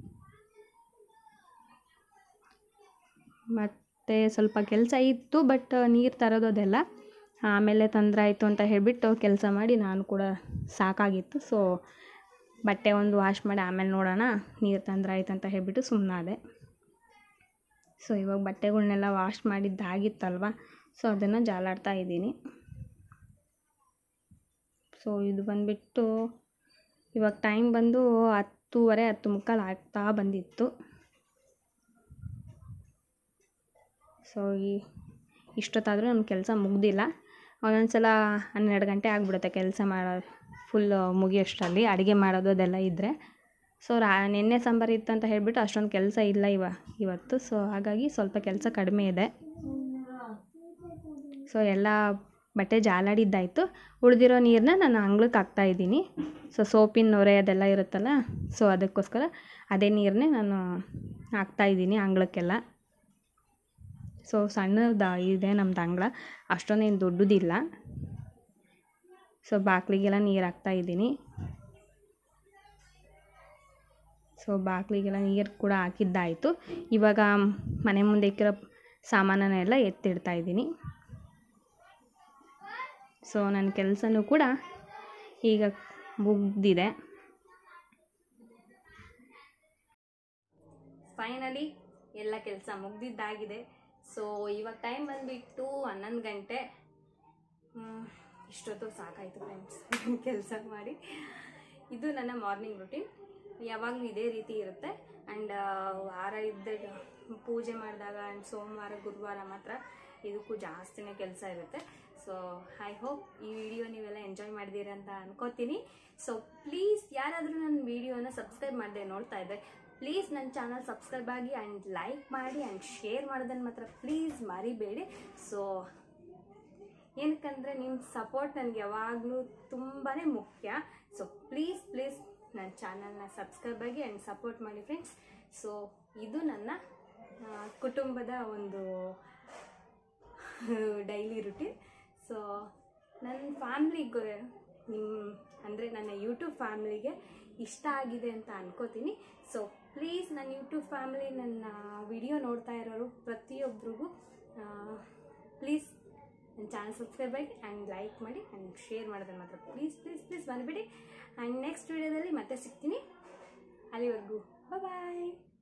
ಮತ್ತು ಸ್ವಲ್ಪ ಕೆಲಸ ಇತ್ತು ಬಟ್ ನೀರು ತರೋದು ಅದೆಲ್ಲ ಆಮೇಲೆ ತೊಂದರೆ ಆಯಿತು ಅಂತ ಹೇಳಿಬಿಟ್ಟು ಕೆಲಸ ಮಾಡಿ ನಾನು ಕೂಡ ಸಾಕಾಗಿತ್ತು ಸೊ ಬಟ್ಟೆ ಒಂದು ವಾಶ್ ಮಾಡಿ ಆಮೇಲೆ ನೋಡೋಣ ನೀರು ತಂದ್ರೆ ಆಯ್ತು ಅಂತ ಹೇಳ್ಬಿಟ್ಟು ಸುಮ್ಮನಾದೆ ಸೊ ಇವಾಗ ಬಟ್ಟೆಗಳ್ನೆಲ್ಲ ವಾಶ್ ಮಾಡಿದ್ದಾಗಿತ್ತಲ್ವ ಸೊ ಅದನ್ನು ಜಾಲಾಡ್ತಾ ಇದ್ದೀನಿ ಸೊ ಇದು ಬಂದುಬಿಟ್ಟು ಇವಾಗ ಟೈಮ್ ಬಂದು ಹತ್ತೂವರೆ ಹತ್ತು ಮುಕ್ಕಾಲು ಆಗ್ತಾ ಬಂದಿತ್ತು ಸೊ ಈ ಇಷ್ಟೊತ್ತಾದರೂ ನನ್ನ ಕೆಲಸ ಮುಗ್ದಿಲ್ಲ ಒಂದೊಂದು ಸಲ ಹನ್ನೆರಡು ಗಂಟೆ ಆಗಿಬಿಡುತ್ತೆ ಕೆಲಸ ಮಾಡೋ ಫುಲ್ ಮುಗಿಯೋಷ್ಟರಲ್ಲಿ ಅಡುಗೆ ಮಾಡೋದು ಅದೆಲ್ಲ ಇದ್ದರೆ ಸೊ ರಾ ನಿನ್ನೆ ಸಾಂಬಾರು ಇತ್ತು ಅಂತ ಹೇಳಿಬಿಟ್ಟು ಅಷ್ಟೊಂದು ಕೆಲಸ ಇಲ್ಲ ಇವ ಇವತ್ತು ಸೊ ಹಾಗಾಗಿ ಸ್ವಲ್ಪ ಕೆಲಸ ಕಡಿಮೆ ಇದೆ ಸೊ ಎಲ್ಲ ಬಟ್ಟೆ ಜಾಲಾಡಿದ್ದಾಯಿತು ಉಳಿದಿರೋ ನೀರನ್ನ ನಾನು ಅಂಗ್ಳಕ್ಕೆ ಹಾಕ್ತಾಯಿದ್ದೀನಿ ಸೊ ಸೋಪಿನ ನೊರೆ ಅದೆಲ್ಲ ಇರುತ್ತಲ್ಲ ಸೊ ಅದಕ್ಕೋಸ್ಕರ ಅದೇ ನೀರನ್ನೇ ನಾನು ಹಾಕ್ತಾಯಿದ್ದೀನಿ ಅಂಗ್ಳಕ್ಕೆಲ್ಲ ಸೊ ಸಣ್ಣದ ಇದೆ ನಮ್ದು ಅಂಗಳ ಅಷ್ಟೊಂದೇನು ದೊಡ್ಡದಿಲ್ಲ ಸೊ ಬಾಗಿಲಿಗೆಲ್ಲ ನೀರು ಹಾಕ್ತಾಯಿದ್ದೀನಿ ಸೊ ಬಾಗಿಲಿಗೆಲ್ಲ ನೀರು ಕೂಡ ಹಾಕಿದ್ದಾಯಿತು ಇವಾಗ ಮನೆ ಮುಂದೆ ಇಕ್ಕಿರೋ ಸಾಮಾನನ್ನೆಲ್ಲ ಎತ್ತಿಡ್ತಾ ಇದ್ದೀನಿ ಸೊ ನನ್ನ ಕೆಲಸನೂ ಕೂಡ ಈಗ ಮುಗ್ದಿದೆ ಫೈನಲಿ ಎಲ್ಲ ಕೆಲಸ ಮುಗ್ದಿದ್ದಾಗಿದೆ ಸೊ ಇವಾಗ ಟೈಮ್ ಬಂದುಬಿಟ್ಟು ಹನ್ನೊಂದು ಗಂಟೆ ಹ್ಮ್, ಇಷ್ಟೊತ್ತು ಸಾಕಾಯಿತು ಫ್ರೆಂಡ್ಸ್ ಕೆಲಸ ಮಾಡಿ ಇದು ನನ್ನ ಮಾರ್ನಿಂಗ್ ರುಟೀನ್ ಯಾವಾಗಲೂ ಇದೇ ರೀತಿ ಇರುತ್ತೆ ಆ್ಯಂಡ್ ವಾರ ಇದ್ದ ಪೂಜೆ ಮಾಡಿದಾಗ ಆ್ಯಂಡ್ ಸೋಮವಾರ ಗುರುವಾರ ಮಾತ್ರ ಇದಕ್ಕೂ ಜಾಸ್ತಿನೇ ಕೆಲಸ ಇರುತ್ತೆ ಸೊ ಐ ಹೋಪ್ ಈ ವಿಡಿಯೋ ನೀವೆಲ್ಲ ಎಂಜಾಯ್ ಮಾಡಿದ್ದೀರಿ ಅಂತ ಅನ್ಕೋತೀನಿ ಸೊ ಪ್ಲೀಸ್ ಯಾರಾದರೂ ನನ್ನ ವಿಡಿಯೋನ ಸಬ್ಸ್ಕ್ರೈಬ್ ಮಾಡದೆ ನೋಡ್ತಾ ಇದ್ದರೆ ಪ್ಲೀಸ್ ನನ್ನ ಚಾನಲ್ ಸಬ್ಸ್ಕ್ರೈಬ್ ಆಗಿ ಆ್ಯಂಡ್ ಲೈಕ್ ಮಾಡಿ ಆ್ಯಂಡ್ ಶೇರ್ ಮಾಡೋದನ್ನು ಮಾತ್ರ ಪ್ಲೀಸ್ ಮರಿಬೇಡಿ ಸೊ ಏನಕ್ಕಂದರೆ ನಿಮ್ಮ ಸಪೋರ್ಟ್ ನನಗೆ ಯಾವಾಗಲೂ ತುಂಬಾ ಮುಖ್ಯ ಸೊ ಪ್ಲೀಸ್ ಪ್ಲೀಸ್ ನನ್ನ ಚಾನಲ್ನ ಸಬ್ಸ್ಕ್ರೈಬ್ ಆಗಿ ಆ್ಯಂಡ್ ಸಪೋರ್ಟ್ ಮಾಡಿ ಫ್ರೆಂಡ್ಸ್ ಸೊ ಇದು ನನ್ನ ಆ, ಕುಟುಂಬದ ಒಂದು ಡೈಲಿ ರುಟೀನ್ ಸೊ ನನ್ನ ಫ್ಯಾಮ್ಲಿಗೆ ನಿಮ್ಮ ಅಂದರೆ ನನ್ನ ಯೂಟ್ಯೂಬ್ ಫ್ಯಾಮ್ಲಿಗೆ ಇಷ್ಟ ಆಗಿದೆ ಅಂತ ಅನ್ಕೋತೀನಿ ಸೊ ಪ್ಲೀಸ್ ನನ್ನ ಯೂಟ್ಯೂಬ್ ಫ್ಯಾಮ್ಲಿ ನನ್ನ ವಿಡಿಯೋ ನೋಡ್ತಾ ಇರೋರು ಪ್ರತಿಯೊಬ್ಬರಿಗೂ ಪ್ಲೀಸ್ ನನ್ನ ಚಾನಲ್ ಸಬ್ಸ್ಕ್ರೈಬ್ ಆಗಿ ಆ್ಯಂಡ್ ಲೈಕ್ ಮಾಡಿ ಆ್ಯಂಡ್ ಶೇರ್ ಮಾಡೋದನ್ನು ಮಾತ್ರ ಪ್ಲೀಸ್ ಪ್ಲೀಸ್ ಪ್ಲೀಸ್ ಬಂದುಬಿಡಿ ಆ್ಯಂಡ್ ನೆಕ್ಸ್ಟ್ ವಿಡಿಯೋದಲ್ಲಿ ಮತ್ತೆ ಸಿಗ್ತೀನಿ ಅಲ್ಲಿವರೆಗೂ ಬಾಯ್